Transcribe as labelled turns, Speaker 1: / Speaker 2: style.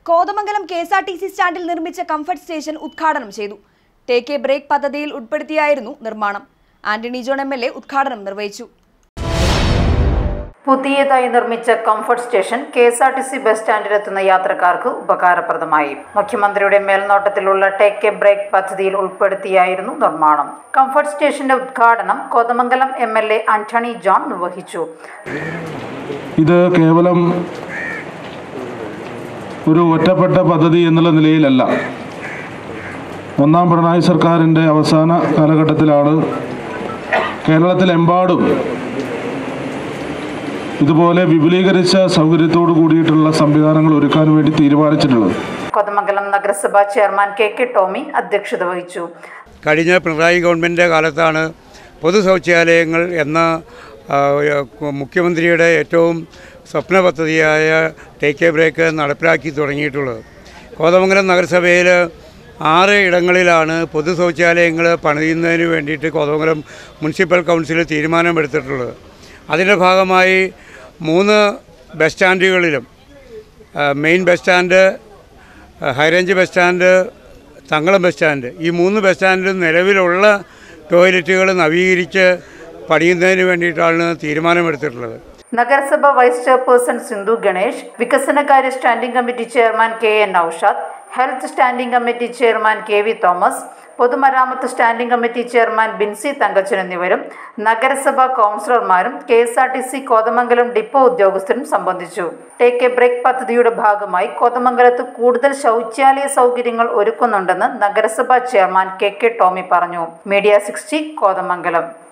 Speaker 1: Kothamangalam K S R T C സ്റ്റാൻഡിൽ നിർമ്മിച്ച comfort station ഉദ്ഘാടനം ചെയ്തു ടേക്ക് എ ബ്രേക്ക് പദ്ധതിയിൽ ഉൾപ്പെടുത്തിയായിരുന്നു നിർമ്മാണം Antony John M L A ഉദ്ഘാടനം നിർവഹിച്ചു
Speaker 2: പുതിയതായി നിർമ്മിച്ച comfort station K S R T C bus സ്റ്റാൻഡിലെത്തുന്ന യാത്രക്കാർക്ക് ഉപകാരപ്രദമായി മുഖ്യമന്ത്രിയുടെ മേൽനോട്ടത്തിലുള്ള ടേക്ക് എ ബ്രേക്ക് പദ്ധതിയിൽ ഉൾപ്പെടുത്തിയായിരുന്നു നിർമ്മാണം കംഫർട്ട് സ്റ്റേഷന്റെ ഉദ്ഘാടനം Kothamangalam M L A Antony John നിർവഹിച്ചു
Speaker 3: ഇത് കേവലം ഒരു ഒറ്റപ്പെട്ട പദ്ധതി എന്നുള്ള നിലയിലല്ല ഒന്നാം പിണറായി സർക്കാരിൻ്റെ അവസാന കാലഘട്ടത്തിലാണ് കേരളത്തിലെമ്പാടും ഇതുപോലെ വിപുലീകരിച്ച സൗകര്യത്തോടു കൂടിയിട്ടുള്ള സംവിധാനങ്ങൾ ഒരുക്കാൻ വേണ്ടി തീരുമാനിച്ചിട്ടുള്ളത്
Speaker 2: കോതമംഗലം നഗരസഭാ ചെയർമാൻ കെ കെ ടോമി അധ്യക്ഷത വഹിച്ചു
Speaker 4: കഴിഞ്ഞ പിണറായി ഗവൺമെൻറ്റിൻ്റെ കാലത്താണ് പൊതു ശൗചാലയങ്ങൾ എന്ന ആ, മുഖ്യമന്ത്രിയുടെ ഏറ്റവും സ്വപ്ന പദ്ധതിയായ ടേക്ക് എ ബ്രേക്ക് നടപ്പിലാക്കി തുടങ്ങിയിട്ടുള്ളത് കോതമംഗലം നഗരസഭയിൽ ആറ് ഇടങ്ങളിലാണ് പൊതു ശൗചാലയങ്ങൾ പണിയുന്നതിന് വേണ്ടിയിട്ട് കോതമംഗലം മുനിസിപ്പൽ കൗൺസിൽ തീരുമാനമെടുത്തിട്ടുള്ളത് അതിൻ്റെ ഭാഗമായി മൂന്ന് ബസ് സ്റ്റാൻഡുകളിലും ആ, മെയിൻ ബസ് സ്റ്റാൻഡ് ആ, high range bus stand Thankalam bus stand ഈ മൂന്ന് ബസ് സ്റ്റാൻഡിലും നിലവിലുള്ള ടോയ്ലറ്റുകൾ നവീകരിച്ച് പണിയുന്നതിന് വേണ്ടിയിട്ടാണ് തീരുമാനമെടുത്തിട്ടുള്ളത്
Speaker 2: നഗരസഭ വൈസ് ചെയർപേഴ്സൺ സിന്ധു ഗണേഷ് വികസനകാര്യ standing committee chairman K N Noushad health standing committee chairman K V Thomas പൊതുമരാമത്ത് standing committee chairman Binsy Thankachan എന്നിവരും നഗരസഭാ കൗൺസിലർമാരും K S R T C Kothamangalam depot ഉദ്യോഗസ്ഥരും സംബന്ധിച്ചു ടേക്ക് എ ബ്രേക്ക് പദ്ധതിയുടെ ഭാഗമായി കോതമംഗലത്ത് കൂടുതൽ ശൗചാലയ സൗകര്യങ്ങൾ ഒരുക്കുന്നുണ്ടെന്ന് നഗരസഭാ ചെയർമാൻ കെ കെ ടോമി പറഞ്ഞു മീഡിയ സിക്സ്റ്റി കോതമംഗലം